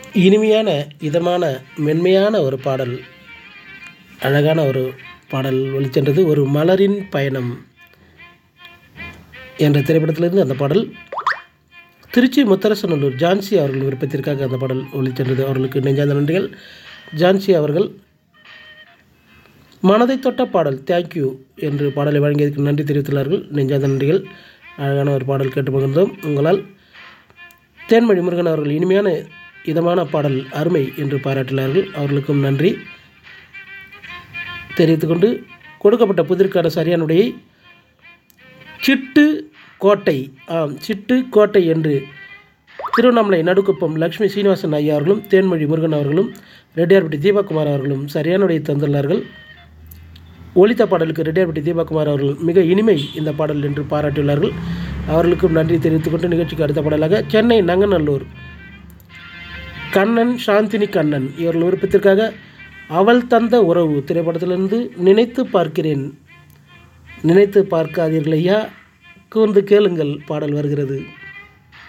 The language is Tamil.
இனிமையான இதமான மென்மையான ஒரு பாடல் அழகான ஒரு பாடல் ஒளிச்சென்றது ஒரு மலரின் பயணம் என்ற திரைப்படத்திலிருந்து அந்த பாடல் திருச்சி முத்தரசநல்லூர் ஜான்சி அவர்கள் விருப்பத்திற்காக அந்த பாடல் ஒளிச்சென்றது அவர்களுக்கு நெஞ்சார்ந்த நன்றிகள் ஜான்சி அவர்கள் மனதை தொட்ட பாடல் தேங்க்யூ என்று பாடலை வழங்கியதற்கு நன்றி தெரிவித்துள்ளார்கள் நெஞ்சார்ந்த நன்றிகள் அழகான ஒரு பாடல் கேட்டு பகிர்ந்தோம் உங்களால் தேன்மொழி முருகன் அவர்கள் இனிமையான இதமான பாடல் அருமை என்று பாராட்டினார்கள் அவர்களுக்கும் நன்றி தெரிவித்துக்கொண்டு கொடுக்கப்பட்ட புதிர்க்கான சரியான உடையை சிட்டு கோட்டை ஆம் சிட்டு கோட்டை என்று திருவண்ணாமலை நடுக்குப்பம் லக்ஷ்மி சீனிவாசன் ஐயா அவர்களும் தேன்மொழி முருகன் அவர்களும் ரெட்டியார்பட்டி தீபக்குமார் அவர்களும் சரியான உடையை தந்துள்ளார்கள் ஒலித்த பாடலுக்கு ரெட்டியார்பட்டி தீபக்குமார் அவர்கள் மிக இனிமை இந்த பாடல் என்று பாராட்டியுள்ளார்கள் அவர்களுக்கும் நன்றி தெரிவித்துக்கொண்டு நிகழ்ச்சிக்கு அடுத்த பாடலாக சென்னை நங்கநல்லூர் கண்ணன் சாந்தினி கண்ணன் இவர்கள் விருப்பத்திற்காக அவள் தந்த உறவு திரைப்படத்திலிருந்து நினைத்து பார்க்கிறேன் நினைத்து பார்க்காதீர்கள் ஐயா கூர்ந்து கேளுங்கள் பாடல் வருகிறது